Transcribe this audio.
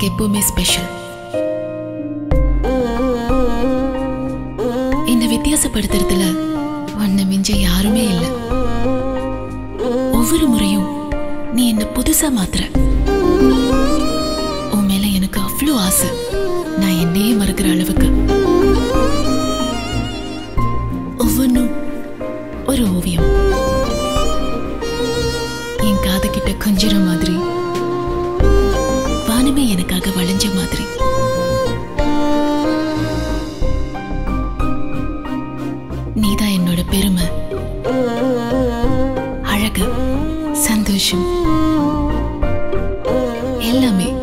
எப்பவுமே ஸ்பெஷல் என்ன வித்தியாசப்படுத்துறதுல உன்னை மிஞ்ச யாருமே இல்லை ஒவ்வொரு முறையும் நீ என்ன புதுசா மாத்துற உன் மேல எனக்கு அவ்வளோ ஆசை நான் என்னையே மறக்கிற அளவுக்கு ஒவ்வொன்றும் ஒரு ஓவியம் என் காது கிட்ட கொஞ்சிற மாதிரி வானமே எனக்காக வளைஞ்ச மாதிரி நீதான் என்னோட பெருமை அழகு சந்தோஷம் எல்லாமே